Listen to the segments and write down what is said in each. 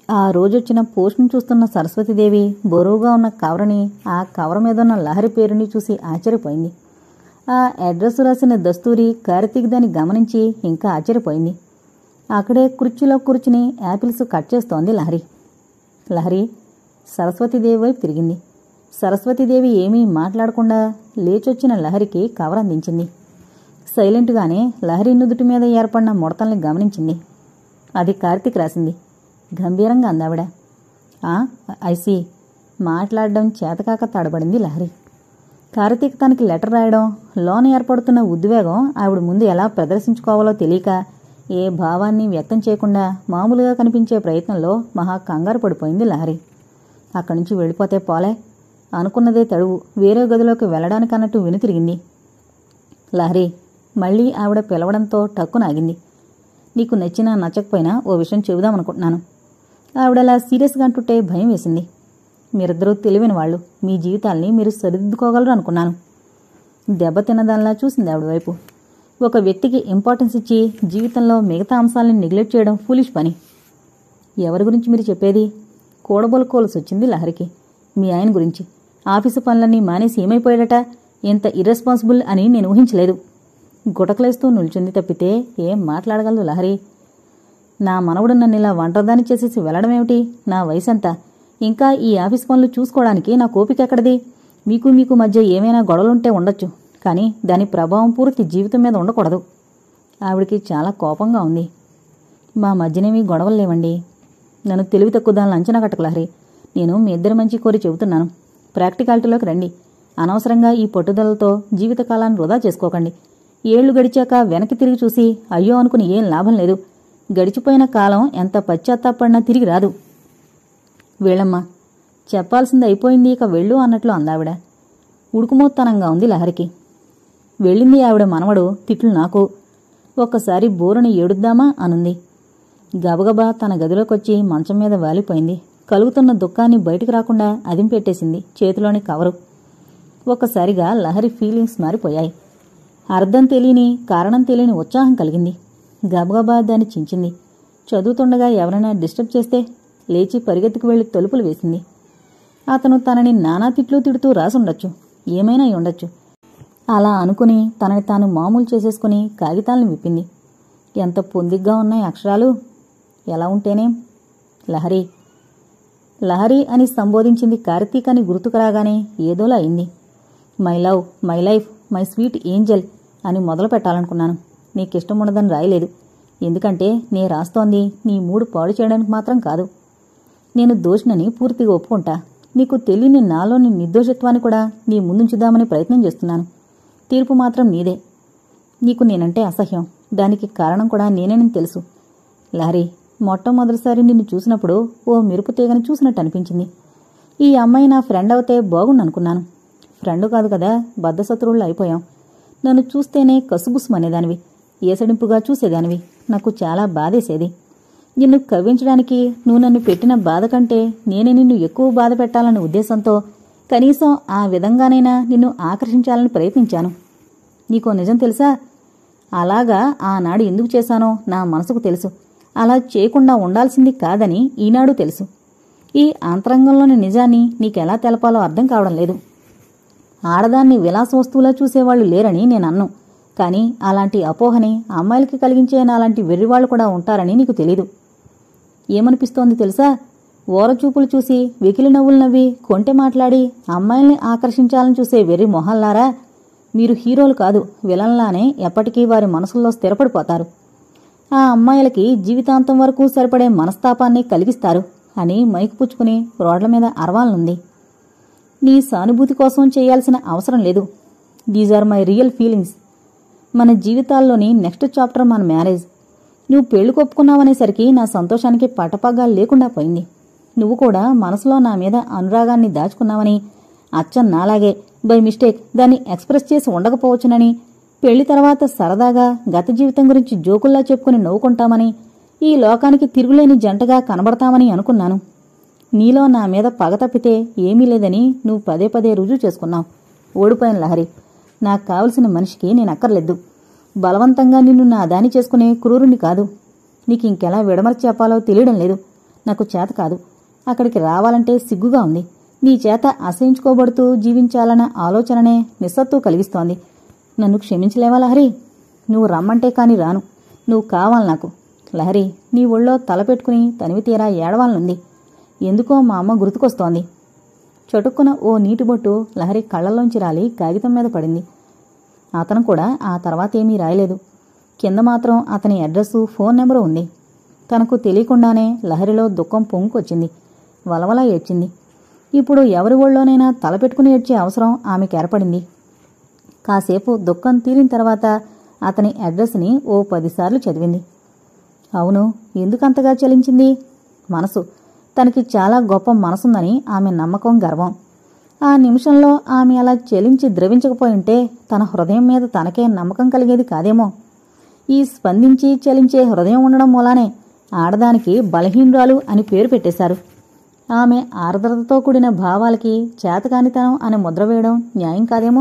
ఆ రోజొచ్చిన పోస్ట్ను చూస్తున్న సరస్వతీదేవి బరువుగా ఉన్న కవరని ఆ కవర మీద ఉన్న లహరి పేరుని చూసి ఆశ్చర్యపోయింది ఆ అడ్రస్ రాసిన దస్తూరి కార్తీక్ దాన్ని గమనించి ఇంకా ఆశ్చర్యపోయింది అక్కడే కుర్చీలో కూర్చుని యాపిల్స్ కట్ చేస్తోంది లహరి లహరి సరస్వతీదేవి వైపు తిరిగింది సరస్వతీదేవి ఏమీ మాట్లాడకుండా లేచొచ్చిన లహరికి కవర్ అందించింది సైలెంట్గానే లహరి నుదుటి మీద ఏర్పడిన ముడతల్ని గమనించింది అది కార్తీక్ రాసింది గంభీరంగా అందావిడ ఆ ఐసి మాట్లాడడం చేతకాక తడబడింది లహరి కార్తీక్ తనకి లెటర్ రాయడం లోన ఏర్పడుతున్న ఉద్వేగం ఆవిడ ముందు ఎలా ప్రదర్శించుకోవాలో తెలియక ఏ భావాన్ని వ్యక్తం చేయకుండా మామూలుగా కనిపించే ప్రయత్నంలో మహా కంగారు పడిపోయింది లహరి అక్కడి నుంచి వెళ్ళిపోతే పోలే అనుకున్నదే తడువు వేరే గదిలోకి వెళ్ళడానికన్నట్టు వెనుతిరిగింది లహరి మళ్ళీ ఆవిడ పిలవడంతో టక్కునాగింది నీకు నచ్చినా నచ్చకపోయినా ఓ విషయం చెబుదామనుకుంటున్నాను ఆవిడలా సీరియస్గా అంటుంటే భయం వేసింది మీరిద్దరూ తెలివైన వాళ్ళు మీ జీవితాల్ని మీరు సరిదిద్దుకోగలరు అనుకున్నాను దెబ్బ తిన్నదానిలా చూసింది ఆవిడ వైపు ఒక వ్యక్తికి ఇంపార్టెన్స్ ఇచ్చి జీవితంలో మిగతా అంశాలను నెగ్లెక్ట్ చేయడం ఫూలిష్ పని ఎవరి గురించి మీరు చెప్పేది కూడబోలుకోవాల్సి వచ్చింది లహరికి మీ ఆయన గురించి ఆఫీసు పనులన్నీ మానేసి ఏమైపోయాడట ఎంత ఇర్రెస్పాన్సిబుల్ అని నేను ఊహించలేదు గుటకలేస్తూ నిల్చుంది తప్పితే ఏం మాట్లాడగలదు లహరి నా మనవడు నన్ను ఇలా ఒంటరిదాన్ని చేసేసి వెళ్ళడమేమిటి నా వయసంతా ఇంకా ఈ ఆఫీస్ పనులు చూసుకోవడానికి నా కోపిక ఎక్కడిది మీకు మీకు మధ్య ఏమైనా గొడవలుంటే ఉండొచ్చు కానీ దాని ప్రభావం పూర్తి జీవితం మీద ఉండకూడదు ఆవిడికి చాలా కోపంగా ఉంది మా మధ్యనేమీ గొడవలు లేవండి నన్ను తెలివి తక్కువ దానిలో అంచనా కట్టకు లహరి నేను మీ ఇద్దరి మంచి కోరి చెబుతున్నాను ప్రాక్టికాలిటీలోకి రండి అనవసరంగా ఈ పట్టుదలతో జీవితకాలాన్ని వృధా చేసుకోకండి ఏళ్లు గడిచాక వెనక్కి తిరిగి చూసి అయ్యో అనుకుని ఏం లాభం లేదు గడిచిపోయిన కాలం ఎంత పశ్చాత్తాపడినా తిరిగి రాదు వీళ్ళమ్మా చెప్పాల్సింది అయిపోయింది ఇక వెళ్ళు అన్నట్లు అందావిడ ఉడుకుమోత్తనంగా ఉంది లహరికి వెళ్ళింది ఆవిడ మనవడు తిట్లు నాకు ఒక్కసారి బోరుని ఏడుద్దామా అనుంది గబగబా తన గదిలోకొచ్చి మంచం మీద వాలిపోయింది కలుగుతున్న దుఃఖాన్ని బయటికి రాకుండా అదింపెట్టేసింది చేతిలోని కవరు ఒక్కసారిగా లహరి ఫీలింగ్స్ మారిపోయాయి అర్థం తెలియని కారణం తెలియని ఉత్సాహం కలిగింది గబగబా దాన్ని చించింది చదువుతుండగా ఎవరైనా డిస్టర్బ్ చేస్తే లేచి పరిగెత్తుకు వెళ్లి తలుపులు వేసింది అతను తనని నానా తిట్లు తిడుతూ రాసుండొచ్చు ఏమైనా అయి ఉండొచ్చు అలా అనుకుని తనని తాను మామూలు చేసేసుకుని కాగితాలను విప్పింది ఎంత పొందిగ్గా ఉన్నాయి అక్షరాలు ఎలా ఉంటేనే లహరి లహరి అని సంబోధించింది కార్తీక్ అని గుర్తుకు రాగానే ఏదోలా అయింది my love my life my sweet angel అని మొదలు పెట్టాలనుకున్నాను నీకిష్టం ఉండదని రాయలేదు ఎందుకంటే నే రాస్తోంది నీ మూడు పాడు చేయడానికి మాత్రం కాదు నేను దోషినని పూర్తిగా ఒప్పుకుంటా నీకు తెలియని నాలోని నిర్దోషత్వాన్ని కూడా నీ ముందుంచుదామని ప్రయత్నం చేస్తున్నాను తీర్పు మాత్రం నీదే నీకు నేనంటే అసహ్యం దానికి కారణం కూడా నేనేనని తెలుసు లారీ మొట్టమొదటిసారి నిన్ను చూసినప్పుడు ఓ మెరుపు తీగని చూసినట్టు అనిపించింది ఈ అమ్మాయి నా ఫ్రెండ్ అవుతే బాగుండనుకున్నాను ఫ్రెండ్ కాదు కదా బద్ధశత్రువులు అయిపోయాం నన్ను చూస్తేనే కసుబుసుమనేదానివి ఏసడింపుగా చూసేదానివి నాకు చాలా బాధేసేది నిన్ను కవ్వించడానికి నువ్వు నన్ను పెట్టిన బాధ కంటే నేనే నిన్ను ఎక్కువ బాధ పెట్టాలన్న ఉద్దేశంతో కనీసం ఆ విధంగానైనా నిన్ను ఆకర్షించాలని ప్రయత్నించాను నీకో నిజం తెలుసా అలాగా ఆనాడు ఎందుకు చేశానో నా మనసుకు తెలుసు అలా చేయకుండా ఉండాల్సింది కాదని ఈనాడు తెలుసు ఈ అంతరంగంలోని నిజాన్ని నీకెలా తెలపాలో అర్థం కావడం లేదు ఆడదాన్ని విలాస వస్తువులా చూసేవాళ్లు లేరని నేను అన్ను కానీ అలాంటి అపోహని అమ్మాయిలకి కలిగించే నాలాంటి వెర్రివాళ్లు కూడా ఉంటారని నీకు తెలీదు ఏమనిపిస్తోంది తెలుసా ఓరచూపులు చూసి వెకిలి నవ్వులు నవ్వి కొంటె మాట్లాడి అమ్మాయిల్ని ఆకర్షించాలని చూసే వెర్రి మొహల్లారా మీరు హీరోలు కాదు విలన్లానే ఎప్పటికీ వారి మనసుల్లో స్థిరపడిపోతారు ఆ అమ్మాయిలకి జీవితాంతం వరకు సరిపడే మనస్తాపాన్ని కలిగిస్తారు అని మైకు పుచ్చుకుని రోడ్ల మీద అరవాలనుంది నీ సానుభూతి కోసం చేయాల్సిన అవసరం లేదు these are my real feelings మన జీవితాల్లోని నెక్స్ట్ చాప్టర్ మన మ్యారేజ్ నువ్వు పెళ్లి కొప్పుకున్నావనేసరికి నా సంతోషానికి పటపగ్గా లేకుండా పోయింది నువ్వు కూడా మనసులో నా మీద అనురాగాన్ని దాచుకున్నావని అచ్చం నాలాగే బై మిస్టేక్ దాన్ని ఎక్స్ప్రెస్ చేసి ఉండకపోవచ్చునని పెళ్లి తర్వాత సరదాగా గత జీవితం గురించి జోకుల్లా చెప్పుకుని నవ్వుకుంటామని ఈ లోకానికి తిరుగులేని జంటగా కనబడతామని అనుకున్నాను నీలో నా మీద పగ తప్పితే ఏమీ లేదని నువ్వు పదే పదే రుజువు చేసుకున్నావు ఓడిపోయిన లహరి నాకు కావలసిన మనిషికి నేను అక్కర్లేదు బలవంతంగా నిన్ను నా దాని చేసుకునే క్రూరుని కాదు నీకు ఇంకెలా విడమర్చి చెప్పాలో తెలియడం లేదు నాకు చేత కాదు అక్కడికి రావాలంటే సిగ్గుగా ఉంది నీ చేత అసహించుకోబడుతూ జీవించాలన్న ఆలోచననే నిస్సత్తు కలిగిస్తోంది నన్ను క్షమించలేవా లహరి నువ్వు రమ్మంటే కాని రాను నువ్వు కావాలి నాకు లహరి నీ ఒళ్ళో తల పెట్టుకుని తనివి తీరా ఏడవాలనుంది ఎందుకో మా అమ్మ గుర్తుకొస్తోంది చటుక్కున ఓ నీటి బొట్టు లహరి కళ్ళల్లోంచి రాలి కాగితం మీద పడింది అతను కూడా ఆ తర్వాత ఏమీ రాయలేదు కింద మాత్రం అతని అడ్రస్సు ఫోన్ నెంబరు ఉంది తనకు తెలియకుండానే లహరిలో దుఃఖం పొంగుకొచ్చింది వలవలా ఏడ్చింది ఇప్పుడు ఎవరి ఒళ్ళోనైనా తలపెట్టుకుని ఏడ్చే అవసరం ఆమెకు ఏర్పడింది కాసేపు దుఃఖం తీరిన తర్వాత అతని అడ్రస్ని ఓ పదిసార్లు చదివింది అవును ఎందుకంతగా చలించింది మనసు తనకి చాలా గొప్ప మనసుందని ఆమె నమ్మకం గర్వం ఆ నిమిషంలో ఆమె అలా చెలించి ద్రవించకపోయింటే తన హృదయం మీద తనకే నమ్మకం కలిగేది కాదేమో ఈ స్పందించి చలించే హృదయం ఉండడం మూలానే ఆడదానికి బలహీనురాలు అని పేరు పెట్టేశారు ఆమె ఆర్ద్రతతో కూడిన భావాలకి చేతకానితనం అని ముద్ర వేయడం న్యాయం కాదేమో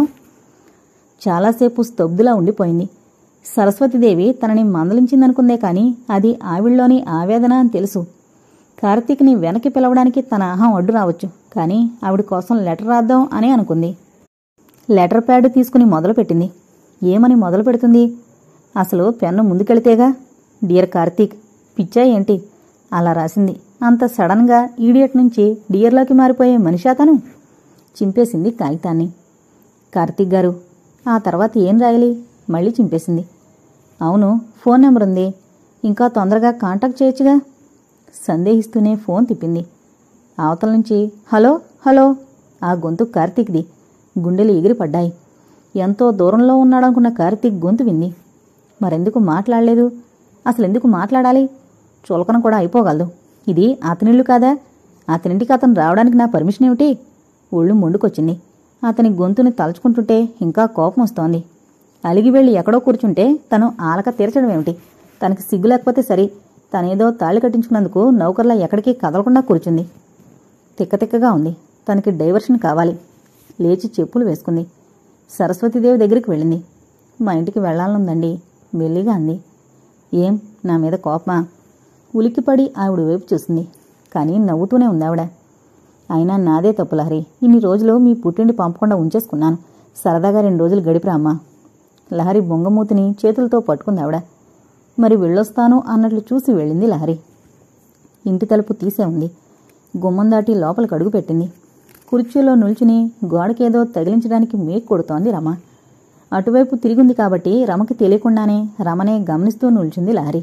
చాలాసేపు స్తబ్దులా ఉండిపోయింది సరస్వతీదేవి తనని మందలించిందనుకుందే కాని అది ఆవిడ్లోని ఆవేదన అని తెలుసు కార్తీక్ని వెనక్కి పిలవడానికి తన అహం అడ్డు రావచ్చు కానీ ఆవిడ కోసం లెటర్ రాద్దాం అని అనుకుంది లెటర్ ప్యాడ్ తీసుకుని మొదలుపెట్టింది ఏమని మొదలు పెడుతుంది అసలు పెన్ను ముందుకెళితేగా డియర్ కార్తీక్ పిచ్చా ఏంటి అలా రాసింది అంత సడన్గా ఈడియట్ నుంచి డియర్లోకి మారిపోయే మనిషి అతను చింపేసింది కాగితాన్ని కార్తీక్ గారు ఆ తర్వాత ఏం రాయాలి మళ్ళీ చింపేసింది అవును ఫోన్ నెంబర్ ఉంది ఇంకా తొందరగా కాంటాక్ట్ చేయొచ్చుగా సందేహిస్తూనే ఫోన్ తిప్పింది అవతల నుంచి హలో హలో ఆ గొంతు కార్తీక్ది గుండెలు ఎగిరి పడ్డాయి ఎంతో దూరంలో ఉన్నాడనుకున్న కార్తీక్ గొంతు వింది మరెందుకు మాట్లాడలేదు అసలు ఎందుకు మాట్లాడాలి చులకన కూడా అయిపోగలదు ఇది అతనిల్లు కాదా అతనింటికి అతను రావడానికి నా పర్మిషన్ ఏమిటి ఒళ్ళు మొండుకొచ్చింది అతని గొంతుని తలుచుకుంటుంటే ఇంకా కోపం వస్తోంది అలిగి వెళ్ళి ఎక్కడో కూర్చుంటే తను ఆలక తీర్చడం ఏమిటి తనకి సిగ్గు లేకపోతే సరి తనేదో తాళి కట్టించుకున్నందుకు నౌకర్లా ఎక్కడికి కదలకుండా కూర్చుంది తిక్కతిక్కగా ఉంది తనకి డైవర్షన్ కావాలి లేచి చెప్పులు వేసుకుంది సరస్వతీదేవి దగ్గరికి వెళ్ళింది మా ఇంటికి వెళ్ళాలనుందండి మెల్లిగా అంది ఏం నా మీద కోపమా ఉలిక్కిపడి ఆవిడ వైపు చూసింది కానీ నవ్వుతూనే ఉంది ఆవిడ అయినా నాదే తప్పు లహరి ఇన్ని రోజులు మీ పుట్టింటి పంపకుండా ఉంచేసుకున్నాను సరదాగా రెండు రోజులు గడిపిరా అమ్మా లహరి బొంగమూతిని చేతులతో పట్టుకుంది ఆవిడ మరి వెళ్ళొస్తాను అన్నట్లు చూసి వెళ్ళింది లహరి ఇంటి తలుపు తీసే ఉంది గుమ్మం దాటి లోపలికి అడుగు పెట్టింది కుర్చీలో నిల్చుని గోడకేదో తగిలించడానికి మేక్ కొడుతోంది రమ అటువైపు తిరిగింది కాబట్టి రమకి తెలియకుండానే రమనే గమనిస్తూ నిల్చుంది లహరి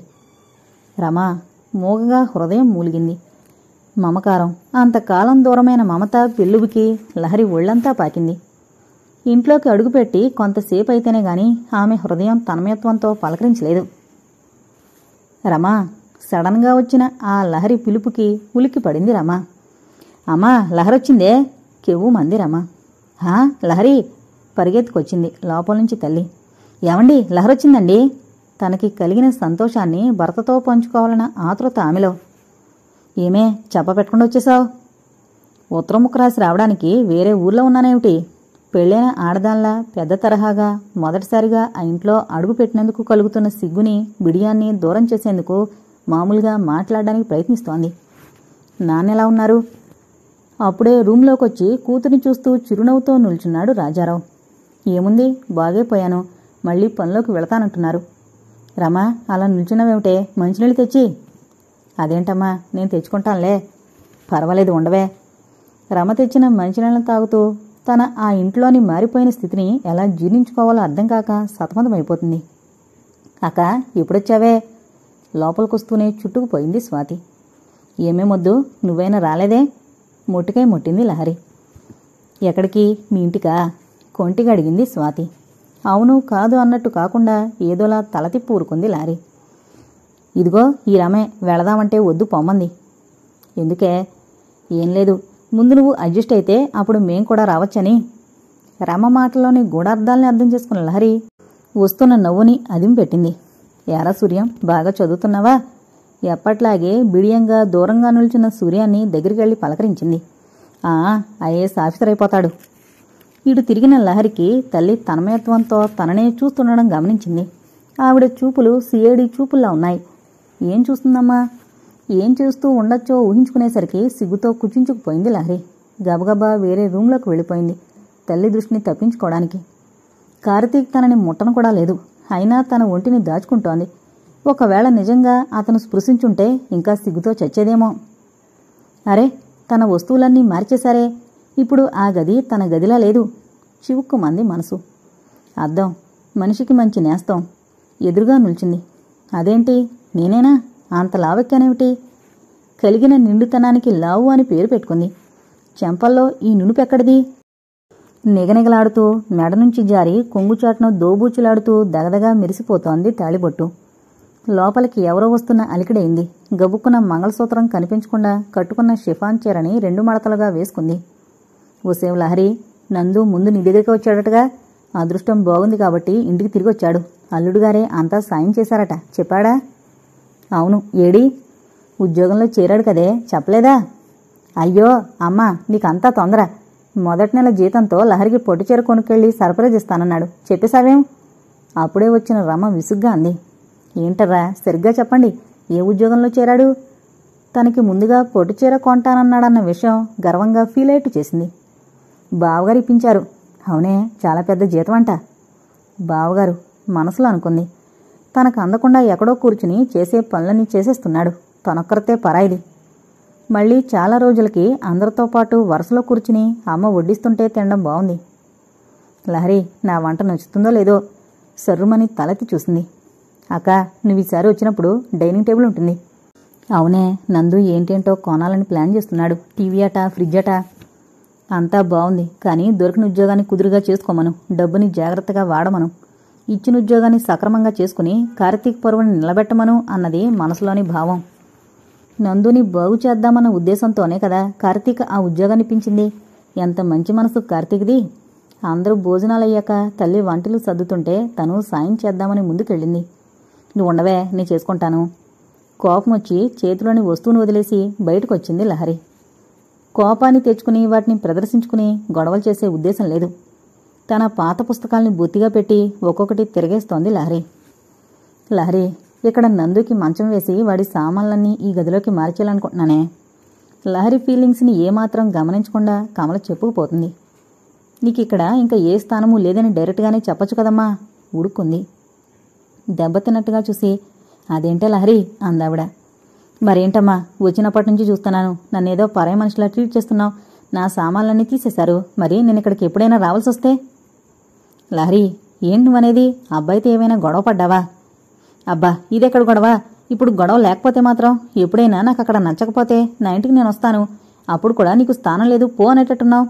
రమ మూగగా హృదయం మూలిగింది మమకారం అంతకాలం దూరమైన మమత పెళ్ళుబికి లహరి ఒళ్లంతా పాకింది ఇంట్లోకి అడుగుపెట్టి కొంతసేపు అయితేనే గాని ఆమె హృదయం తన్మయత్వంతో పలకరించలేదు రమా సడన్గా వచ్చిన ఆ లహరి పిలుపుకి ఉలిక్కి పడింది రమా అమ్మా లహరొచ్చిందే కెవ్వు మంది రమా హా లహరి పరిగెత్తుకొచ్చింది లోపల నుంచి తల్లి ఏమండి లహరొచ్చిందండి తనకి కలిగిన సంతోషాన్ని భర్తతో పంచుకోవాలన్న ఆతృత ఆమెలో ఏమే చెప్ప పెట్టకుండా వచ్చేసావు ఉత్తరం ముక్క రాసి రావడానికి వేరే ఊర్లో ఉన్నానేమిటి పెళ్ళైన ఆడదాన్లా పెద్ద తరహాగా మొదటిసారిగా ఆ ఇంట్లో అడుగు పెట్టినందుకు కలుగుతున్న సిగ్గుని బిడియాన్ని దూరం చేసేందుకు మామూలుగా మాట్లాడడానికి ప్రయత్నిస్తోంది నాన్నెలా ఉన్నారు అప్పుడే రూంలోకి వచ్చి కూతురిని చూస్తూ చిరునవ్వుతో నిల్చున్నాడు రాజారావు ఏముంది బాగే పోయాను మళ్ళీ పనిలోకి వెళతానంటున్నారు రమా అలా నిల్చున్నావేమిటే మంచినీళ్ళు తెచ్చి అదేంటమ్మా నేను తెచ్చుకుంటానులే పర్వాలేదు ఉండవే రమ తెచ్చిన మంచినీళ్ళని తాగుతూ తన ఆ ఇంట్లోని మారిపోయిన స్థితిని ఎలా జీర్ణించుకోవాలో అర్థం కాక సతమతమైపోతుంది అక్క ఎప్పుడొచ్చావే లోపలికొస్తూనే చుట్టుకుపోయింది స్వాతి ఏమేమొద్దు నువ్వైనా రాలేదే మొట్టికాయ ముట్టింది లహరి ఎక్కడికి మీ ఇంటికా కొంటిగా అడిగింది స్వాతి అవును కాదు అన్నట్టు కాకుండా ఏదోలా తల తిప్పి ఊరుకుంది లారీ ఇదిగో ఈ రమే వెళదామంటే వద్దు పొమ్మంది ఎందుకే ఏం లేదు ముందు నువ్వు అడ్జస్ట్ అయితే అప్పుడు మేం కూడా రావచ్చని రమ మాటలోని గూఢార్థాల్ని అర్థం చేసుకున్న లహరి వస్తున్న నవ్వుని అదిం పెట్టింది ఎరా సూర్యం బాగా చదువుతున్నావా ఎప్పట్లాగే బిడియంగా దూరంగా నిల్చున్న సూర్యాన్ని దగ్గరికి వెళ్ళి పలకరించింది ఆ ఐఏఎస్ ఆఫీసర్ అయిపోతాడు ఇటు తిరిగిన లహరికి తల్లి తన్మయత్వంతో తననే చూస్తుండడం గమనించింది ఆవిడ చూపులు సిఐడి చూపుల్లా ఉన్నాయి ఏం చూస్తుందమ్మా ఏం చేస్తూ ఉండొచ్చో ఊహించుకునేసరికి సిగ్గుతో కుచించుకుపోయింది లహరి గబగబా వేరే రూంలోకి వెళ్ళిపోయింది తల్లి దృష్టిని తప్పించుకోవడానికి కార్తీక్ తనని ముట్టను కూడా లేదు అయినా తన ఒంటిని దాచుకుంటోంది ఒకవేళ నిజంగా అతను స్పృశించుంటే ఇంకా సిగ్గుతో చచ్చేదేమో అరే తన వస్తువులన్నీ మార్చేశారే ఇప్పుడు ఆ గది తన గదిలా లేదు చివుక్కుమంది మనసు అద్దం మనిషికి మంచి నేస్తం ఎదురుగా నిల్చుంది అదేంటి నేనేనా అంత లావెక్కానేమిటి కలిగిన నిండుతనానికి లావు అని పేరు పెట్టుకుంది చెంపల్లో ఈ నునుపెక్కడిది నిగనిగలాడుతూ మెడ నుంచి జారి కొంగుచాటును దోబూచులాడుతూ దగదగా మెరిసిపోతోంది తాళిబొట్టు లోపలికి ఎవరో వస్తున్న అలికిడైంది గబుక్కున మంగళసూత్రం కనిపించకుండా కట్టుకున్న షిఫాన్ చీరని రెండు మడతలుగా వేసుకుంది ఓసేవ్ లహరి నందు ముందు నీ దగ్గరికి వచ్చాడటగా అదృష్టం బాగుంది కాబట్టి ఇంటికి తిరిగి వచ్చాడు అల్లుడుగారే అంతా సాయం చేశారట చెప్పాడా అవును ఏడి ఉద్యోగంలో చేరాడు కదే చెప్పలేదా అయ్యో అమ్మా నీకంతా తొందర మొదటి నెల జీతంతో లహరికి పొట్టు చీర కొనుక్కెళ్ళి సర్ప్రైజ్ ఇస్తానన్నాడు చెప్పేశావేం అప్పుడే వచ్చిన రమ విసుగ్గా అంది ఏంటర్రా సరిగ్గా చెప్పండి ఏ ఉద్యోగంలో చేరాడు తనకి ముందుగా పొట్టు చీర కొంటానన్నాడన్న విషయం గర్వంగా ఫీల్ అయ్యేట్టు చేసింది బావగారు ఇప్పించారు అవునే చాలా పెద్ద జీతం అంట బావగారు మనసులో అనుకుంది తనకు అందకుండా ఎక్కడో కూర్చుని చేసే పనులన్నీ చేసేస్తున్నాడు తనొక్కరితే పరాయిది మళ్ళీ చాలా రోజులకి అందరితో పాటు వరుసలో కూర్చుని అమ్మ వడ్డిస్తుంటే తినడం బాగుంది లహరి నా వంట నచ్చుతుందో లేదో సర్రుమని తలెత్తి చూసింది అక్క నువ్వు ఈసారి వచ్చినప్పుడు డైనింగ్ టేబుల్ ఉంటుంది అవునే నందు ఏంటేంటో కొనాలని ప్లాన్ చేస్తున్నాడు టీవీ అట ఫ్రిడ్జ్ అట అంతా బాగుంది కానీ దొరికిన ఉద్యోగాన్ని కుదురుగా చేసుకోమను డబ్బుని జాగ్రత్తగా వాడమను ఇచ్చిన ఉద్యోగాన్ని సక్రమంగా చేసుకుని కార్తీక్ పరువుని నిలబెట్టమను అన్నది మనసులోని భావం నందుని బాగు చేద్దామన్న ఉద్దేశంతోనే కదా కార్తీక్ ఆ ఉద్యోగాన్ని పించింది ఎంత మంచి మనసు కార్తీక్ది అందరూ భోజనాలయ్యాక తల్లి వంటలు సర్దుతుంటే తను సాయం చేద్దామని ముందుకెళ్ళింది నువ్వు ఉండవే నేను చేసుకుంటాను కోపం వచ్చి చేతిలోని వస్తువును వదిలేసి బయటకు వచ్చింది లహరి కోపాన్ని తెచ్చుకుని వాటిని ప్రదర్శించుకుని గొడవలు చేసే ఉద్దేశం లేదు తన పాత పుస్తకాల్ని బొత్తిగా పెట్టి ఒక్కొక్కటి తిరగేస్తోంది లహరి లహరి ఇక్కడ నందుకి మంచం వేసి వాడి సామాన్లన్నీ ఈ గదిలోకి మార్చేయాలనుకుంటున్నానే లహరి ఫీలింగ్స్ని ఏమాత్రం గమనించకుండా కమల చెప్పుకుపోతుంది నీకు ఇక్కడ ఇంకా ఏ స్థానము లేదని డైరెక్ట్గానే చెప్పొచ్చు కదమ్మా ఉడుక్కుంది దెబ్బతిన్నట్టుగా చూసి అదేంటే లహరి అందావిడ మరేంటమ్మా వచ్చినప్పటి నుంచి చూస్తున్నాను నన్నేదో పరాయి మనిషిలా ట్రీట్ చేస్తున్నావు నా సామాన్లన్నీ తీసేశారు మరి నేను ఇక్కడికి ఎప్పుడైనా రావాల్సి వస్తే లహరి ఏంటి నువ్వనేది అబ్బాయితో ఏమైనా గొడవ పడ్డావా అబ్బా ఇదెక్కడ గొడవ ఇప్పుడు గొడవ లేకపోతే మాత్రం ఎప్పుడైనా నాకు అక్కడ నచ్చకపోతే నా ఇంటికి నేను వస్తాను అప్పుడు కూడా నీకు స్థానం లేదు పో అనేటట్టున్నావు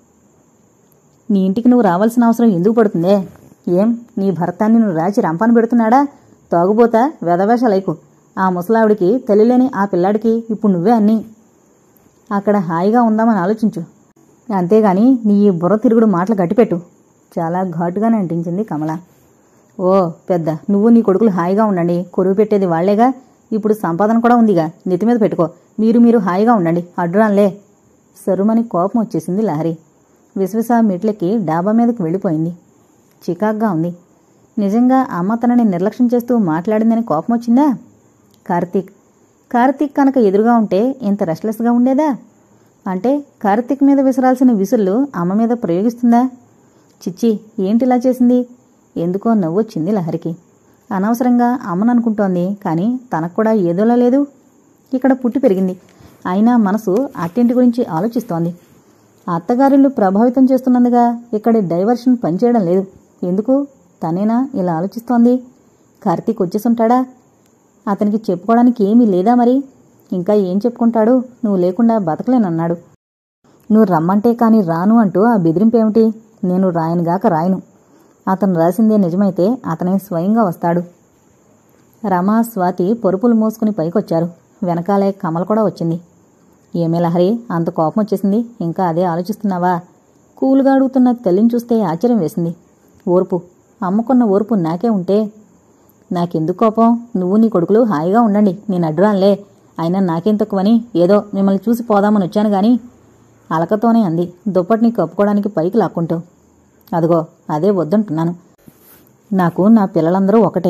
నీ ఇంటికి నువ్వు రావాల్సిన అవసరం ఎందుకు పడుతుందే ఏం నీ భర్తాన్ని నువ్వు రాచి రంపాను పెడుతున్నాడా తాగుబోతా వెధవేషాలైకు ఆ ముసలావిడికి తెలియలేని ఆ పిల్లాడికి ఇప్పుడు నువ్వే అన్నీ అక్కడ హాయిగా ఉందామని ఆలోచించు అంతేగాని నీ ఈ బుర్ర తిరుగుడు మాటలు గట్టిపెట్టు చాలా ఘాటుగానే అంటించింది కమల ఓ పెద్ద నువ్వు నీ కొడుకులు హాయిగా ఉండండి కొరువు పెట్టేది వాళ్లేగా ఇప్పుడు సంపాదన కూడా ఉందిగా నెత్తి మీద పెట్టుకో మీరు మీరు హాయిగా ఉండండి అడ్డురాన్లే సరుమని కోపం వచ్చేసింది లహరి విశ్వస మెట్లెక్కి డాబా మీదకి వెళ్ళిపోయింది చికాగ్గా ఉంది నిజంగా అమ్మ తనని నిర్లక్ష్యం చేస్తూ మాట్లాడిందని కోపం వచ్చిందా కార్తీక్ కార్తీక్ కనుక ఎదురుగా ఉంటే ఇంత రెస్ట్లెస్గా ఉండేదా అంటే కార్తీక్ మీద విసరాల్సిన విసుళ్ళు అమ్మ మీద ప్రయోగిస్తుందా చిచ్చి ఏంటిలా చేసింది ఎందుకో నవ్వొచ్చింది లహరికి అనవసరంగా అమ్మను అనుకుంటోంది కానీ తనకు కూడా ఏదోలా లేదు ఇక్కడ పుట్టి పెరిగింది అయినా మనసు అత్తింటి గురించి ఆలోచిస్తోంది అత్తగారిళ్ళు ప్రభావితం చేస్తున్నందుగా ఇక్కడి డైవర్షన్ పనిచేయడం లేదు ఎందుకు తనేనా ఇలా ఆలోచిస్తోంది కార్తీక్ వచ్చేసుంటాడా అతనికి చెప్పుకోవడానికి ఏమీ లేదా మరి ఇంకా ఏం చెప్పుకుంటాడు నువ్వు లేకుండా బతకలేనన్నాడు నువ్వు రమ్మంటే కాని రాను అంటూ ఆ బెదిరింపేమిటి నేను రాయనుగాక రాయను అతను రాసిందే నిజమైతే అతనే స్వయంగా వస్తాడు రమా స్వాతి పరుపులు మోసుకుని పైకొచ్చారు వెనకాలే కమల కూడా వచ్చింది ఏమే లహరి అంత కోపం వచ్చేసింది ఇంకా అదే ఆలోచిస్తున్నావా కూలుగా అడుగుతున్న తల్లిని చూస్తే ఆశ్చర్యం వేసింది ఓర్పు అమ్ముకున్న ఓర్పు నాకే ఉంటే నాకెందుకు కోపం నువ్వు నీ కొడుకులు హాయిగా ఉండండి నేను అడ్డురాన్లే అయినా నాకేం తక్కువని ఏదో మిమ్మల్ని చూసి పోదామని వచ్చాను గాని అలకతోనే అంది దుప్పటిని కప్పుకోవడానికి పైకి లాక్కుంటూ అదిగో అదే వద్దంటున్నాను నాకు నా పిల్లలందరూ ఒకటే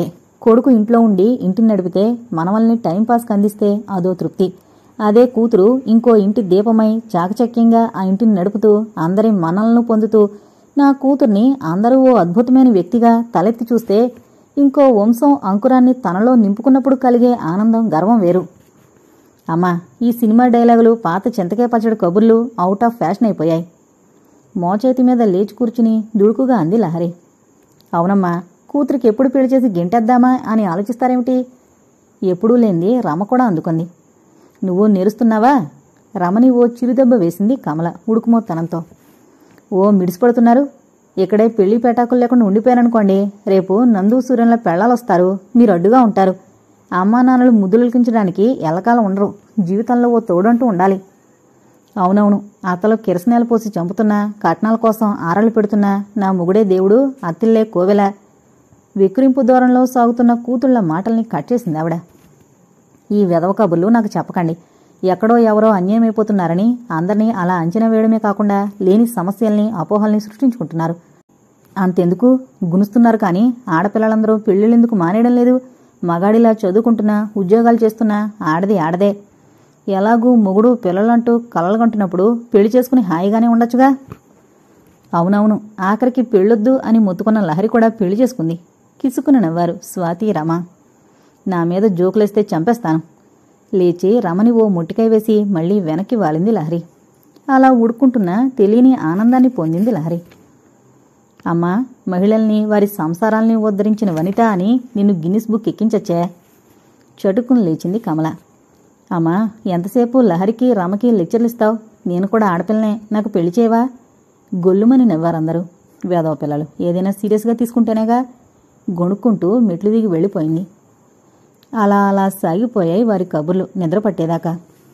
కొడుకు ఇంట్లో ఉండి ఇంటిని నడిపితే మనవల్ని టైంపాస్కి అందిస్తే అదో తృప్తి అదే కూతురు ఇంకో ఇంటి దీపమై చాకచక్యంగా ఆ ఇంటిని నడుపుతూ అందరి మనలను పొందుతూ నా కూతుర్ని అందరూ ఓ అద్భుతమైన వ్యక్తిగా తలెత్తి చూస్తే ఇంకో వంశం అంకురాన్ని తనలో నింపుకున్నప్పుడు కలిగే ఆనందం గర్వం వేరు అమ్మా ఈ సినిమా డైలాగులు పాత చింతకాయ పచ్చడి కబుర్లు అవుట్ ఆఫ్ ఫ్యాషన్ అయిపోయాయి మోచేతి మీద లేచి కూర్చుని దుడుకుగా అంది లహరి అవునమ్మా కూతురికి ఎప్పుడు పెళ్లి చేసి గింటేద్దామా అని ఆలోచిస్తారేమిటి ఎప్పుడూ లేనిది రమ కూడా అందుకుంది నువ్వు నేరుస్తున్నావా రమని ఓ చిరుదెబ్బ వేసింది కమల ఉడుకుమోత్తనంతో ఓ మిడిసిపడుతున్నారు ఇక్కడే పెళ్లి పేటాకులు లేకుండా ఉండిపోయారనుకోండి రేపు నందు సూర్యంలో పెళ్ళాలు వస్తారు మీరు అడ్డుగా ఉంటారు అమ్మా నాన్నలు ముద్దులకించడానికి ఎల్లకాలం ఉండరు జీవితంలో ఓ తోడంటూ ఉండాలి అవునవును అత్తలో కిరసనాలు పోసి చంపుతున్నా కట్నాల కోసం ఆరలు పెడుతున్నా నా మొగుడే దేవుడు అత్తిల్లే కోవెల విక్రింపు దూరంలో సాగుతున్న కూతుళ్ల మాటల్ని కట్ చేసింది ఆవిడ ఈ వెధవ కబుర్లు నాకు చెప్పకండి ఎక్కడో ఎవరో అన్యాయమైపోతున్నారని అందరినీ అలా అంచనా వేయడమే కాకుండా లేని సమస్యల్ని అపోహల్ని సృష్టించుకుంటున్నారు అంతెందుకు గునుస్తున్నారు కానీ ఆడపిల్లలందరూ పెళ్ళిళ్ళెందుకు మానేయడం లేదు మగాడిలా చదువుకుంటున్నా ఉద్యోగాలు చేస్తున్నా ఆడది ఆడదే ఎలాగూ మొగుడు పిల్లలంటూ కలలుగంటున్నప్పుడు పెళ్లి చేసుకుని హాయిగానే ఉండొచ్చుగా అవునవును ఆఖరికి పెళ్ళొద్దు అని మొత్తుకున్న లహరి కూడా పెళ్లి చేసుకుంది కిసుకుని నవ్వారు స్వాతి రమ నా మీద జోకులేస్తే చంపేస్తాను లేచి రమని ఓ ముట్టికాయ వేసి మళ్ళీ వెనక్కి వాలింది లహరి అలా ఉడుకుంటున్న తెలియని ఆనందాన్ని పొందింది లహరి అమ్మా మహిళల్ని వారి సంసారాల్ని ఉద్ధరించిన వనిత అని నిన్ను గిన్నిస్ బుక్ ఎక్కించచ్చే చటుకుని లేచింది కమల అమ్మా ఎంతసేపు లహరికి రమకి లెక్చర్లు ఇస్తావు నేను కూడా ఆడపిల్లనే నాకు పెళ్లి చేయవా గొల్లుమని నవ్వారందరూ వేదవ పిల్లలు ఏదైనా సీరియస్గా తీసుకుంటేనేగా గొణుక్కుంటూ మెట్లు దిగి వెళ్ళిపోయింది అలా అలా సాగిపోయాయి వారి కబుర్లు నిద్ర పట్టేదాకా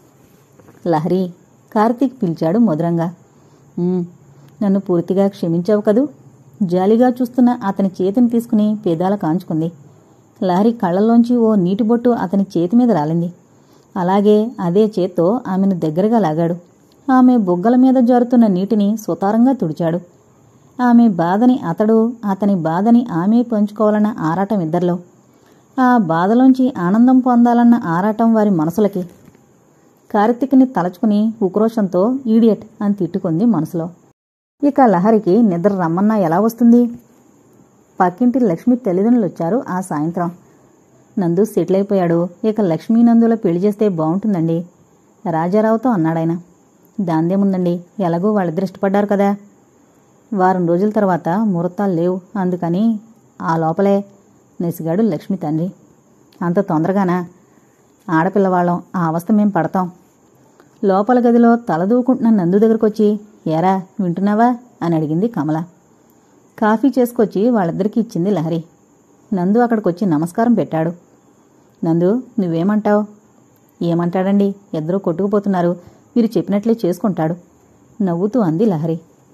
లహరి కార్తీక్ పిలిచాడు మధురంగా "ఉమ్, నన్ను పూర్తిగా క్షమించావు కదూ జాలిగా చూస్తున్న అతని చేతిని తీసుకుని పేదాల కాంచుకుంది లహరి కళ్ళల్లోంచి ఓ నీటి బొట్టు అతని చేతి మీద రాలింది అలాగే అదే చేత్తో ఆమెను దగ్గరగా లాగాడు ఆమె బుగ్గల మీద జారుతున్న నీటిని సుతారంగా తుడిచాడు ఆమె బాధని అతడు అతని బాధని ఆమె పంచుకోవాలన్న ఆరాటం ఇద్దరిలో ఆ బాధలోంచి ఆనందం పొందాలన్న ఆరాటం వారి మనసులకి కార్తీక్ని తలచుకుని ఉక్రోషంతో ఈడియట్ అని తిట్టుకుంది మనసులో ఇక లహరికి నిద్ర రమ్మన్నా ఎలా వస్తుంది పక్కింటి లక్ష్మి తల్లిదండ్రులు వచ్చారు ఆ సాయంత్రం నందు సెటిల్ అయిపోయాడు ఇక లక్ష్మీ నందుల పెళ్లి చేస్తే బాగుంటుందండి రాజారావుతో అన్నాడాయన దాందేముందండి ఎలాగో వాళ్ళిద్దరు ఇష్టపడ్డారు కదా వారం రోజుల తర్వాత ముహూర్తాలు లేవు అందుకని ఆ లోపలే నెసిగాడు లక్ష్మి తండ్రి అంత తొందరగానా ఆడపిల్లవాళ్ళం ఆ అవస్థ మేం పడతాం లోపల గదిలో తలదూకుంటున్న నందు దగ్గరకొచ్చి ఏరా వింటున్నావా అని అడిగింది కమల కాఫీ చేసుకొచ్చి వాళ్ళిద్దరికీ ఇచ్చింది లహరి నందు అక్కడికొచ్చి నమస్కారం పెట్టాడు నందు నువ్వేమంటావు ఏమంటాడండి ఇద్దరూ కొట్టుకుపోతున్నారు మీరు చెప్పినట్లే చేసుకుంటాడు నవ్వుతూ అంది లహరి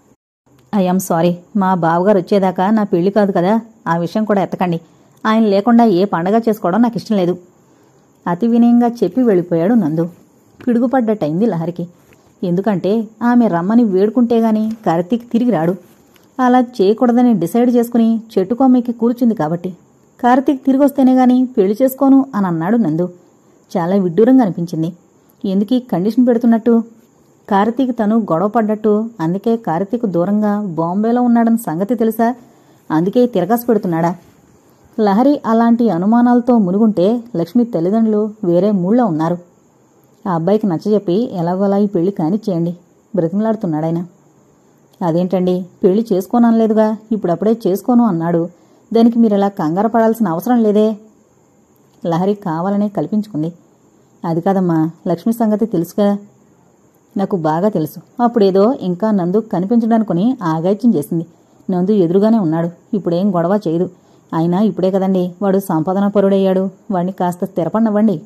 ఐఎమ్ సారీ మా బావగారు వచ్చేదాకా నా పెళ్లి కాదు కదా ఆ విషయం కూడా ఎత్తకండి ఆయన లేకుండా ఏ పండగ చేసుకోవడం నాకు ఇష్టం లేదు అతి వినయంగా చెప్పి వెళ్ళిపోయాడు నందు పిడుగుపడ్డట్టయింది లహరికి ఎందుకంటే ఆమె రమ్మని వేడుకుంటే గాని కార్తీక్ తిరిగి రాడు అలా చేయకూడదని డిసైడ్ చేసుకుని చెట్టు కొమ్మెక్కి కూర్చుంది కాబట్టి కార్తీక్ తిరిగి వస్తేనే గాని పెళ్లి చేసుకోను అని అన్నాడు నందు చాలా విడ్డూరంగా అనిపించింది ఎందుకీ కండిషన్ పెడుతున్నట్టు కార్తీక్ తను గొడవ పడ్డట్టు అందుకే కార్తీక్ దూరంగా బాంబేలో ఉన్నాడన్న సంగతి తెలుసా అందుకే తిరగాసు పెడుతున్నాడా లహరి అలాంటి అనుమానాలతో మునుగుంటే లక్ష్మి తల్లిదండ్రులు వేరే మూళ్ళో ఉన్నారు ఆ అబ్బాయికి నచ్చజెప్పి ఎలాగోలా ఈ పెళ్లి కానిచ్చేయండి బ్రతిమలాడుతున్నాడాయన అదేంటండి పెళ్లి చేసుకోననలేదుగా ఇప్పుడప్పుడే చేసుకోను అన్నాడు దానికి మీరు ఇలా కంగారు పడాల్సిన అవసరం లేదే లహరి కావాలనే కల్పించుకుంది అది కాదమ్మా లక్ష్మి సంగతి తెలుసుగా నాకు బాగా తెలుసు అప్పుడేదో ఇంకా నందు కనిపించడానుకుని ఆగాయిత్యం చేసింది నందు ఎదురుగానే ఉన్నాడు ఇప్పుడేం గొడవ చేయదు అయినా ఇప్పుడే కదండి వాడు సంపాదన పరుడయ్యాడు వాడిని కాస్త స్థిరపడినవ్వండి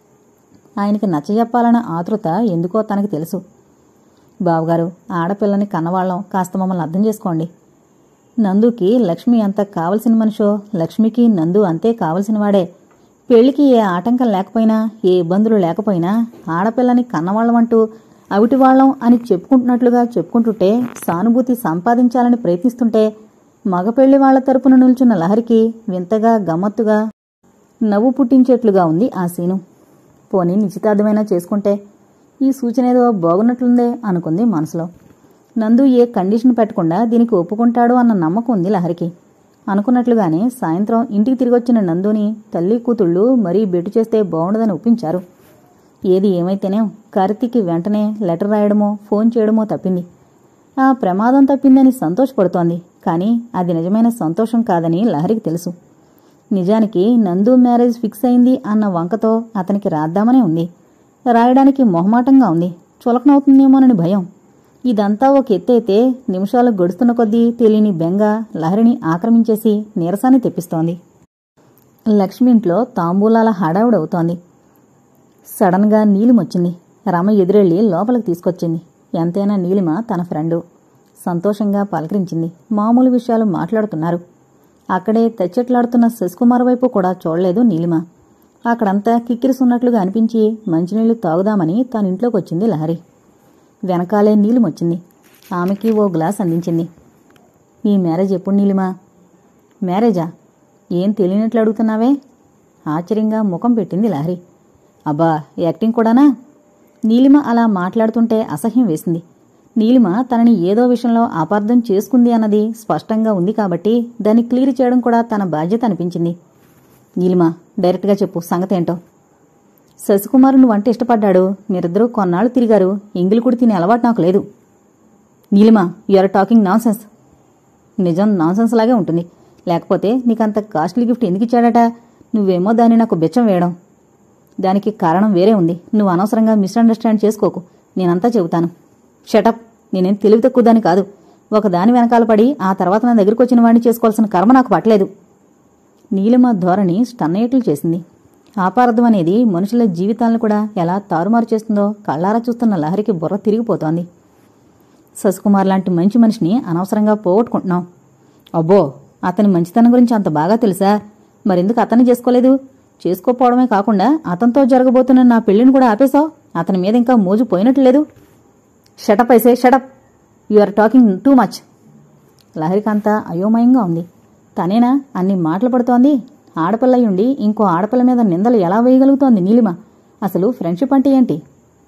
ఆయనకి నచ్చజెప్పాలన్న ఆతృత ఎందుకో తనకి తెలుసు బావగారు ఆడపిల్లని కన్నవాళ్ళం కాస్త మమ్మల్ని అర్థం చేసుకోండి నందుకి లక్ష్మి ఎంత కావలసిన మనిషో లక్ష్మికి నందు అంతే కావలసిన వాడే పెళ్లికి ఏ ఆటంకం లేకపోయినా ఏ ఇబ్బందులు లేకపోయినా ఆడపిల్లని కన్నవాళ్ళమంటూ అవిటి వాళ్ళం అని చెప్పుకుంటున్నట్లుగా చెప్పుకుంటుంటే సానుభూతి సంపాదించాలని ప్రయత్నిస్తుంటే మగ పెళ్లి వాళ్ల తరపున నిల్చున్న లహరికి వింతగా గమ్మత్తుగా నవ్వు పుట్టించేట్లుగా ఉంది ఆ సీను పోనీ నిశ్చితార్థమైనా చేసుకుంటే ఈ సూచన ఏదో బాగున్నట్లుందే అనుకుంది మనసులో నందు ఏ కండిషన్ పెట్టకుండా దీనికి ఒప్పుకుంటాడు అన్న నమ్మకం ఉంది లహరికి అనుకున్నట్లుగానే సాయంత్రం ఇంటికి తిరిగొచ్చిన నందుని తల్లి కూతుళ్ళు మరీ బెట్టు చేస్తే బాగుండదని ఒప్పించారు ఏది ఏమైతేనే కార్తీక్కి వెంటనే లెటర్ రాయడమో ఫోన్ చేయడమో తప్పింది ఆ ప్రమాదం తప్పిందని సంతోషపడుతోంది కానీ అది నిజమైన సంతోషం కాదని లహరికి తెలుసు నిజానికి నందు మ్యారేజ్ ఫిక్స్ అయింది అన్న వంకతో అతనికి రాద్దామనే ఉంది రాయడానికి మొహమాటంగా ఉంది చులకనవుతుందేమోనని భయం ఇదంతా ఒక ఎత్తైతే నిమిషాలు గడుస్తున్న కొద్దీ తెలియని బెంగ లహరిని ఆక్రమించేసి నీరసాన్ని తెప్పిస్తోంది లక్ష్మి ఇంట్లో తాంబూలాల హడావుడవుతోంది సడన్గా నీలిమొచ్చింది రమ ఎదురెళ్ళి లోపలికి తీసుకొచ్చింది ఎంతైనా నీలిమ తన ఫ్రెండు సంతోషంగా పలకరించింది మామూలు విషయాలు మాట్లాడుతున్నారు అక్కడే తెచ్చట్లాడుతున్న శశికుమార్ వైపు కూడా చూడలేదు నీలిమ అక్కడంతా కిక్కిరిసున్నట్లుగా అనిపించి మంచినీళ్లు తాగుదామని తన ఇంట్లోకి వచ్చింది లహరి వెనకాలే నీలిమొచ్చింది ఆమెకి ఓ గ్లాస్ అందించింది ఈ మ్యారేజ్ ఎప్పుడు నీలిమా మ్యారేజా ఏం తెలియనట్లు అడుగుతున్నావే ఆశ్చర్యంగా ముఖం పెట్టింది లహరి అబ్బా యాక్టింగ్ కూడానా నీలిమ అలా మాట్లాడుతుంటే అసహ్యం వేసింది నీలిమ తనని ఏదో విషయంలో అపార్థం చేసుకుంది అన్నది స్పష్టంగా ఉంది కాబట్టి దాన్ని క్లియర్ చేయడం కూడా తన బాధ్యత అనిపించింది నీలిమ డైరెక్ట్గా చెప్పు సంగతేంటో శశికుమార్ నువ్వంటే ఇష్టపడ్డాడు మీరిద్దరూ కొన్నాళ్ళు తిరిగారు ఇంగిలి కుడి తినే అలవాటు నాకు లేదు Neelima are talking nonsense నిజం నాన్ సెన్స్ లాగే ఉంటుంది లేకపోతే నీకంత కాస్ట్లీ గిఫ్ట్ ఎందుకు ఇచ్చాడట నువ్వేమో దాన్ని నాకు బెచ్చం వేయడం దానికి కారణం వేరే ఉంది నువ్వు అనవసరంగా మిస్అండర్స్టాండ్ చేసుకోకు నేనంతా చెబుతాను షటప్ నేనేం తెలివి తక్కువ దాని కాదు ఒక దాని వెనకాల పడి ఆ తర్వాత నా దగ్గరికి వచ్చిన వాడిని చేసుకోవాల్సిన కర్మ నాకు పట్టలేదు నీలిమ ధోరణి స్టన్నయ్యట్లు చేసింది ఆపార్థం అనేది మనుషుల జీవితాలను కూడా ఎలా తారుమారు చేస్తుందో కళ్ళారా చూస్తున్న లహరికి బుర్ర తిరిగిపోతోంది శశికుమార్ లాంటి మంచి మనిషిని అనవసరంగా పోగొట్టుకుంటున్నాం అబ్బో అతని మంచితనం గురించి అంత బాగా తెలుసా మరెందుకు అతన్ని చేసుకోలేదు చేసుకోపోవడమే కాకుండా అతనితో జరగబోతున్న నా పెళ్లిని కూడా ఆపేశావు అతని మీద ఇంకా మోజు పోయినట్లు లేదు shut up I say shut up you are talking too much లహరికంతా అయోమయంగా ఉంది తనేనా అన్ని మాటలు పడుతోంది ఆడపిల్లయుండి ఇంకో ఆడపిల్ల మీద నిందలు ఎలా వేయగలుగుతోంది నీలిమ అసలు ఫ్రెండ్షిప్ అంటే ఏంటి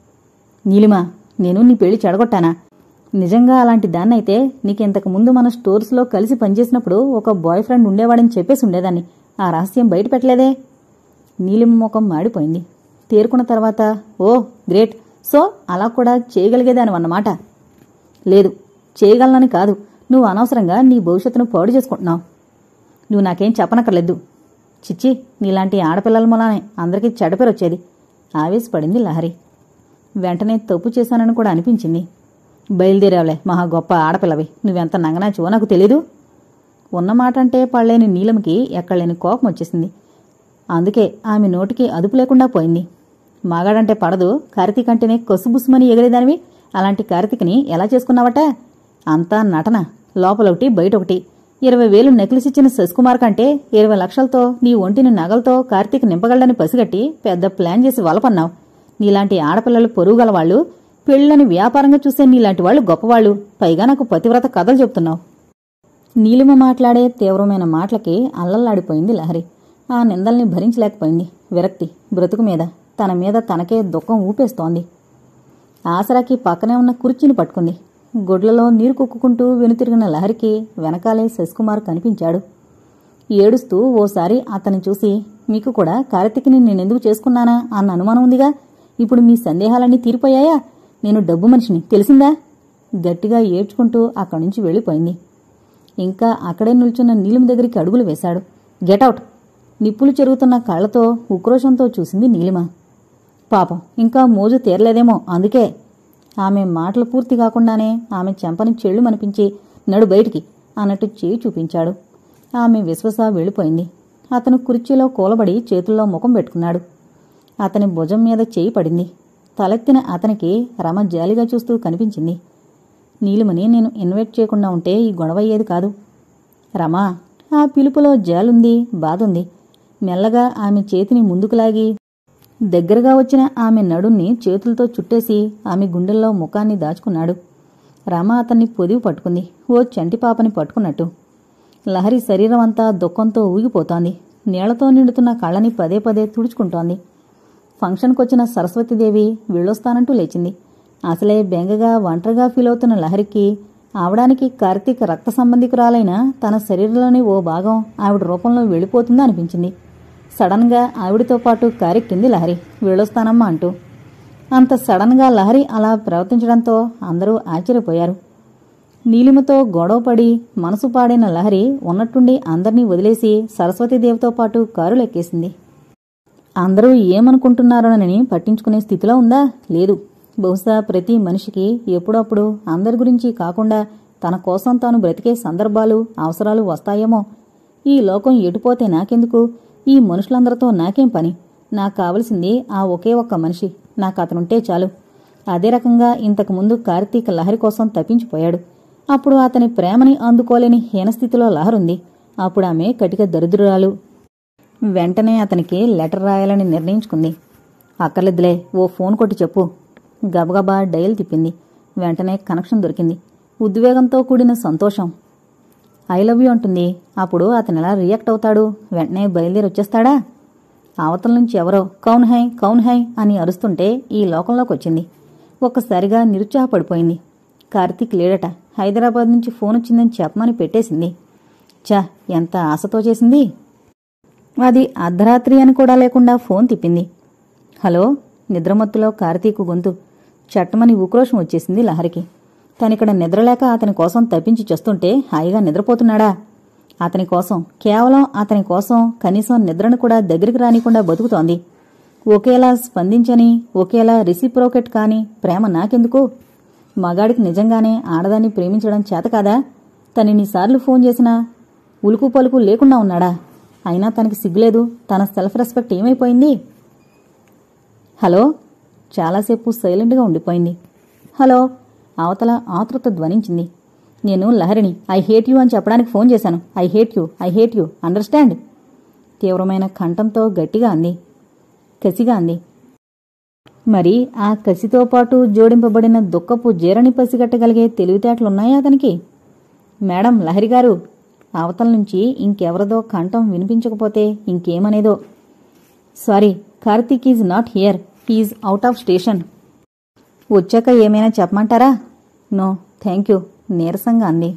నీలిమ నేను నీ పెళ్లి చెడగొట్టానా నిజంగా అలాంటి దాన్నైతే నీకింతకు ముందు మన స్టోర్స్లో కలిసి పనిచేసినప్పుడు ఒక బాయ్ ఫ్రెండ్ ఉండేవాడని చెప్పేసి ఉండేదాన్ని ఆ రహస్యం బయట పెట్టలేదే నీలిమ ముఖం మాడిపోయింది తేరుకున్న తర్వాత ఓ గ్రేట్ సో అలా కూడా చేయగలిగేదానివన్నమాట లేదు చేయగలనని కాదు నువ్వు అనవసరంగా నీ భవిష్యత్తును పాడు చేసుకుంటున్నావు నువ్వు నాకేం చెప్పనక్కర్లేదు చిచ్చి నీలాంటి ఆడపిల్లల మూలానే అందరికీ చెడపేరు వచ్చేది ఆవేశపడింది లహరి వెంటనే తప్పు చేశానని కూడా అనిపించింది బయలుదేరావులే మహా గొప్ప ఆడపిల్లవి నువ్వెంత నంగనాచువో నాకు తెలీదు ఉన్నమాట అంటే పడలేని నీలంకి ఎక్కడలేని కోపం వచ్చేసింది అందుకే ఆమె నోటికి అదుపు లేకుండా పోయింది మగాడంటే పడదు కార్తీక్ అంటేనే కసుబుసుమని ఎగిరేదానివి అలాంటి కార్తీక్ని ఎలా చేసుకున్నావట అంతా నటన లోపలొకటి బయటొకటి ఇరవై వేలు నెక్లెస్ ఇచ్చిన శశికుమార్ కంటే ఇరవై లక్షలతో నీ ఒంటిని నగలతో కార్తీక్ నింపగలడని పసిగట్టి పెద్ద ప్లాన్ చేసి వలపన్నావు నీలాంటి ఆడపిల్లలు పొరుగు గలవాళ్లు పెళ్లని వ్యాపారంగా చూసే నీలాంటి వాళ్ళు గొప్పవాళ్ళు పైగా నాకు పతివ్రత కథలు చెప్తున్నావు నీలిమ మాట్లాడే తీవ్రమైన మాటలకి అల్లల్లాడిపోయింది లహరి ఆ నిందల్ని భరించలేకపోయింది విరక్తి బ్రతుకు మీద తన మీద తనకే దుఃఖం ఊపేస్తోంది ఆసరాకి పక్కనే ఉన్న కుర్చీని పట్టుకుంది గుడ్లలో నీరు కుక్కుకుంటూ వెనుతిరిగిన లహరికి వెనకాలే శశికుమార్ కనిపించాడు ఏడుస్తూ ఓసారి అతన్ని చూసి మీకు కూడా కార్తీక్ని నేనెందుకు చేసుకున్నానా అన్న అనుమానం ఉందిగా ఇప్పుడు మీ సందేహాలన్నీ తీరిపోయాయా నేను డబ్బు మనిషిని తెలిసిందా గట్టిగా ఏడ్చుకుంటూ అక్కడి నుంచి వెళ్ళిపోయింది ఇంకా అక్కడే నిల్చున్న నీలిమ దగ్గరికి అడుగులు వేశాడు గెటౌట్ నిప్పులు చెరుగుతున్న కళ్ళతో ఉక్రోషంతో చూసింది నీలిమ పాపం ఇంకా మోజు తీరలేదేమో అందుకే ఆమె మాటలు పూర్తి కాకుండానే ఆమె చెంపని చెళ్ళు మనిపించి నడు బయటికి అన్నట్టు చేయి చూపించాడు ఆమె విశ్వస వెళ్ళిపోయింది అతను కుర్చీలో కూలబడి చేతుల్లో ముఖం పెట్టుకున్నాడు అతని భుజం మీద చేయి పడింది తలెత్తిన అతనికి రమ జాలిగా చూస్తూ కనిపించింది నీలిమని నేను ఇన్వైట్ చేయకుండా ఉంటే ఈ గొడవ అయ్యేది కాదు రమా ఆ పిలుపులో జాలుంది బాధుంది మెల్లగా ఆమె చేతిని ముందుకు లాగి దగ్గరగా వచ్చిన ఆమె నడున్ని చేతులతో చుట్టేసి ఆమె గుండెల్లో ముఖాన్ని దాచుకున్నాడు రమ అతన్ని పొదివి పట్టుకుంది ఓ చంటి పాపని పట్టుకున్నట్టు లహరి శరీరం అంతా దుఃఖంతో ఊగిపోతోంది నీళ్లతో నిండుతున్న కళ్ళని పదే పదే తుడుచుకుంటోంది ఫంక్షన్కొచ్చిన సరస్వతీదేవి వెళ్ళొస్తానంటూ లేచింది అసలే బెంగగా ఒంటరిగా ఫీల్ అవుతున్న లహరికి ఆవడానికి కార్తీక్ రక్త సంబంధికురాలైన తన శరీరంలోని ఓ భాగం ఆవిడ రూపంలో వెళ్ళిపోతుందా అనిపించింది సడన్గా ఆవిడతో పాటు కారెక్కింది లహరి వెళ్ళొస్తానమ్మా అంటూ అంత సడన్గా లహరి అలా ప్రవర్తించడంతో అందరూ ఆశ్చర్యపోయారు నీలిమతో గొడవపడి మనసు పాడిన లహరి ఉన్నట్టుండి అందర్నీ వదిలేసి సరస్వతీదేవితో పాటు కారు లెక్కేసింది అందరూ ఏమనుకుంటున్నారోనని పట్టించుకునే స్థితిలో ఉందా లేదు బహుశా ప్రతి మనిషికి ఎప్పుడప్పుడు అందరి గురించి కాకుండా తన కోసం తాను బ్రతికే సందర్భాలు అవసరాలు వస్తాయేమో ఈ లోకం ఎటుపోతే నాకెందుకు ఈ మనుషులందరితో నాకేం పని నాకు కావలసింది ఆ ఒకే ఒక్క మనిషి నాకు అతనుంటే చాలు అదే రకంగా ఇంతకు ముందు కార్తీక్ లహరి కోసం తప్పించిపోయాడు అప్పుడు అతని ప్రేమని అందుకోలేని హీనస్థితిలో లహరుంది అప్పుడు ఆమె కటిక దరిద్రురాలు వెంటనే అతనికి లెటర్ రాయాలని నిర్ణయించుకుంది అక్కర్లేదులే ఓ ఫోన్ కొట్టి చెప్పు గబగబా డయల్ తిప్పింది వెంటనే కనెక్షన్ దొరికింది ఉద్వేగంతో కూడిన సంతోషం ఐ లవ్ యూ అంటుంది అప్పుడు అతను ఎలా రియాక్ట్ అవుతాడు వెంటనే బయలుదేరి వచ్చేస్తాడా అవతల నుంచి ఎవరో కౌన్ హై కౌన్ హై అని అరుస్తుంటే ఈ లోకంలోకి వచ్చింది ఒక్కసారిగా నిరుత్సాహపడిపోయింది కార్తీక్ లేడట హైదరాబాద్ నుంచి ఫోన్ వచ్చిందని చెప్పమని పెట్టేసింది చా ఎంత ఆశతో చేసింది అది అర్ధరాత్రి అని కూడా లేకుండా ఫోన్ తిప్పింది హలో నిద్రమత్తులో కార్తీకు గొంతు చట్టమని ఉక్రోషం వచ్చేసింది లహరికి తనిక్కడ నిద్రలేక అతని కోసం తప్పించి చేస్తుంటే హాయిగా నిద్రపోతున్నాడా అతని కోసం కేవలం అతని కోసం కనీసం నిద్రను కూడా దగ్గరికి రానికుండా బతుకుతోంది ఒకేలా స్పందించని ఒకేలా రిసిప్రోకెట్ కాని ప్రేమ నాకెందుకు మగాడికి నిజంగానే ఆడదాన్ని ప్రేమించడం చేత కాదా తనిన్నిసార్లు ఫోన్ చేసినా ఉలుకు పలుకు లేకుండా ఉన్నాడా అయినా తనకి సిగ్గులేదు తన సెల్ఫ్ రెస్పెక్ట్ ఏమైపోయింది హలో చాలాసేపు సైలెంట్గా ఉండిపోయింది హలో అవతల ఆతృత ధ్వనించింది నేను లహరిని ఐ హేట్ యూ అని చెప్పడానికి ఫోన్ చేశాను I hate you I hate you understand తీవ్రమైన కంఠంతో గట్టిగా అంది కసిగా అంది మరి ఆ కసితో పాటు జోడింపబడిన దుఃఖపు జీరని పసిగట్టగలిగే తెలివితేటలున్నాయా అతనికి మేడం లహరి గారు అవతల నుంచి ఇంకెవరిదో కంఠం వినిపించకపోతే ఇంకేమనేదో sorry Karthik is not here he is out of station వచ్చాక ఏమైనా చెప్పమంటారా నో థ్యాంక్ యూ నీరసంగా అంది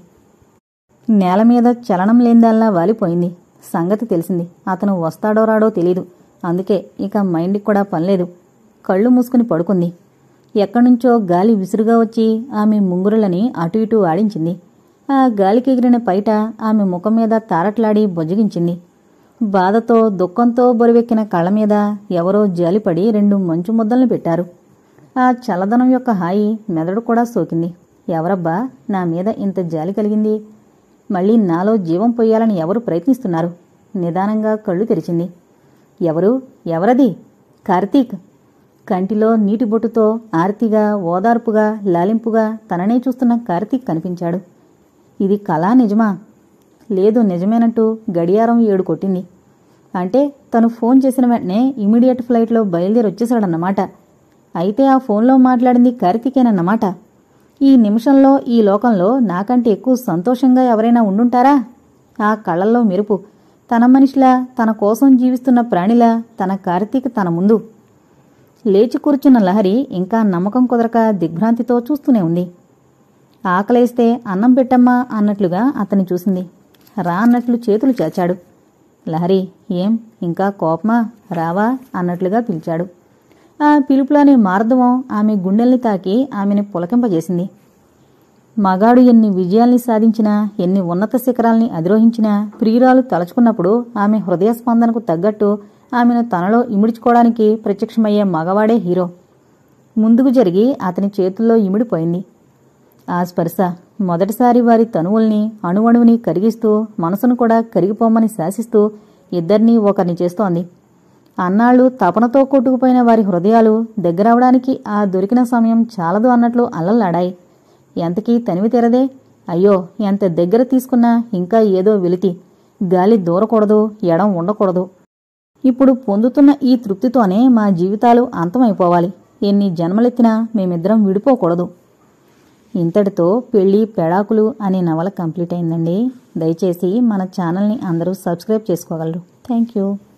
నేల మీద చలనం లేనిదల్లా వాలిపోయింది సంగతి తెలిసింది అతను వస్తాడో రాడో తెలీదు అందుకే ఇక మైండ్కి కూడా పనిలేదు కళ్ళు మూసుకుని పడుకుంది ఎక్కడ్నుంచో గాలి విసురుగా వచ్చి ఆమె ముంగురులని అటు ఇటు ఆడించింది ఆ గాలికి ఎగిరిన పైట ఆమె ముఖం మీద తారట్లాడి బొజ్జగించింది బాధతో దుఃఖంతో బరువెక్కిన కళ్ళ మీద ఎవరో జాలిపడి రెండు మంచు ముద్దల్ని పెట్టారు ఆ చల్లదనం యొక్క హాయి మెదడు కూడా సోకింది ఎవరబ్బా నా మీద ఇంత జాలి కలిగింది మళ్ళీ నాలో జీవం పొయ్యాలని ఎవరు ప్రయత్నిస్తున్నారు నిదానంగా కళ్ళు తెరిచింది ఎవరు ఎవరది కార్తీక్ కంటిలో నీటి బొట్టుతో ఆర్తిగా ఓదార్పుగా లాలింపుగా తననే చూస్తున్న కార్తీక్ కనిపించాడు ఇది కళా నిజమా లేదు నిజమేనంటూ గడియారం ఏడు కొట్టింది అంటే తను ఫోన్ చేసిన వెంటనే ఇమీడియట్ ఫ్లైట్లో బయలుదేరి వచ్చేశాడన్నమాట అయితే ఆ ఫోన్లో మాట్లాడింది కార్తీకేనన్నమాట ఈ నిమిషంలో ఈ లోకంలో నాకంటే ఎక్కువ సంతోషంగా ఎవరైనా ఉండుంటారా ఆ కళ్ళల్లో మెరుపు తన మనిషిలా తన కోసం జీవిస్తున్న ప్రాణిలా తన కార్తీక్ తన ముందు లేచి కూర్చున్న లహరి ఇంకా నమ్మకం కుదరక దిగ్భ్రాంతితో చూస్తూనే ఉంది ఆకలేస్తే అన్నం పెట్టమ్మా అన్నట్లుగా అతన్ని చూసింది రా అన్నట్లు చేతులు చాచాడు లహరి ఏం ఇంకా కోపమా రావా అన్నట్లుగా పిలిచాడు ఆ పిలుపులోని మార్దవం ఆమె గుండెల్ని తాకి ఆమెని పులకింపజేసింది మగాడు ఎన్ని విజయాల్ని సాధించినా ఎన్ని ఉన్నత శిఖరాల్ని అధిరోహించినా ప్రియురాలు తలుచుకున్నప్పుడు ఆమె హృదయ స్పందనకు తగ్గట్టు ఆమెను తనలో ఇమిడ్చుకోవడానికి ప్రత్యక్షమయ్యే మగవాడే హీరో ముందుకు జరిగి అతని చేతుల్లో ఇమిడిపోయింది ఆ స్పర్శ మొదటిసారి వారి తనువుల్ని అణువణువుని కరిగిస్తూ మనసును కూడా కరిగిపోమని శాసిస్తూ ఇద్దరినీ ఒకరిని చేస్తోంది అన్నాళ్ళు తపనతో కొట్టుకుపోయిన వారి హృదయాలు దగ్గరవడానికి ఆ దొరికిన సమయం చాలదు అన్నట్లు అల్లల్లాడాయి ఎంతకీ తనివి తెరదే అయ్యో ఎంత దగ్గర తీసుకున్నా ఇంకా ఏదో వెలితి గాలి దూరకూడదు ఎడం ఉండకూడదు ఇప్పుడు పొందుతున్న ఈ తృప్తితోనే మా జీవితాలు అంతమైపోవాలి ఎన్ని జన్మలెత్తినా మేమిద్దరం విడిపోకూడదు ఇంతటితో పెళ్లి పెడాకులు అనే నవల కంప్లీట్ అయిందండి దయచేసి మన ఛానల్ని అందరూ సబ్స్క్రైబ్ చేసుకోగలరు థ్యాంక్ యూ